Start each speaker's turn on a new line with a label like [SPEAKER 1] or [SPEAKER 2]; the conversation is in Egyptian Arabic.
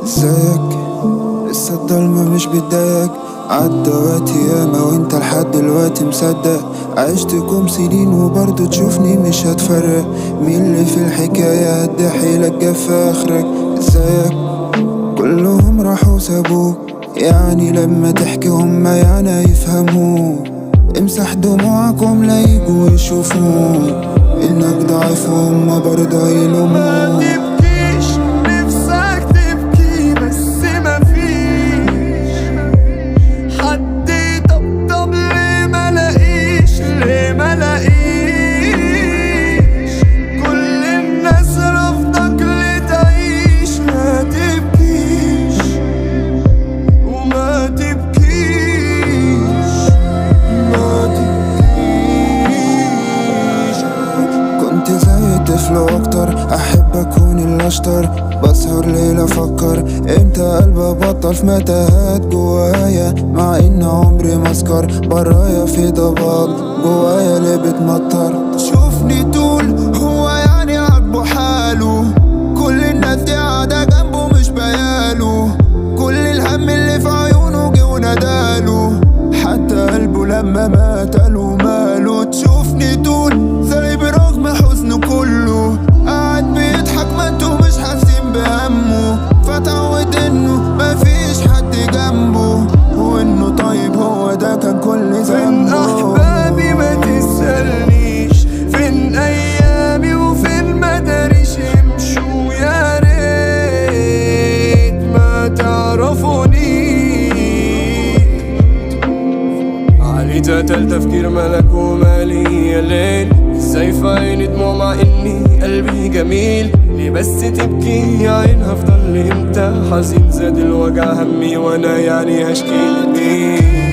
[SPEAKER 1] ازيك لسه الضلمة مش بتضايقك عدى وقت ياما وانت لحد دلوقتي مصدق عشتكم سنين وبرضه تشوفني مش هتفرق مين اللي في الحكاية هدي حيلك جاب في اخرك ازيك كلهم راحوا سابوك يعني لما تحكي هما يعني يفهموك امسح دموعكم لا يجوا يشوفوك انك ضعيف وهما برضه
[SPEAKER 2] ما
[SPEAKER 1] يلوموك
[SPEAKER 2] تبكيش نفسك تبكي بس مفيش حد يطبطب ليه ملاقيش ليه ملاقيش كل الناس رافضك لتعيش ما تبكيش وما تبكيش ما تبكيش
[SPEAKER 1] كنت زي طفل واكتر احب اكون الاشطر بسهر ليل افكر امتى قلبي بطل في متاهات جوايا مع ان عمري مسكر برايا في ضباب جوايا اللي بتمطر شوفني طول هو يعني عاجبه حاله كل الناس دي قاعدة جنبه مش بياله كل الهم اللي في عيونه جه وناداله حتى قلبه لما مات قالوا ماله تشوفني طول زي برغم حزنه كله قاعد بيضحك ما انتوا مش حاسين بهمه فتعود انه مفيش حد جنبه وانه طيب هو ده كان كل
[SPEAKER 2] فين
[SPEAKER 1] ذنبه
[SPEAKER 2] احبابي ما تسألنيش فين ايامي وفين مداريش امشوا يا ريت ما تعرفوني علي تقتل تفكير ملك ومالي يا ليل ازاي في عيني دموع مع اني قلبي جميل ليه بس تبكي يا عين هفضل امتى حزين زاد الوجع همي وانا يعني هشكي لمين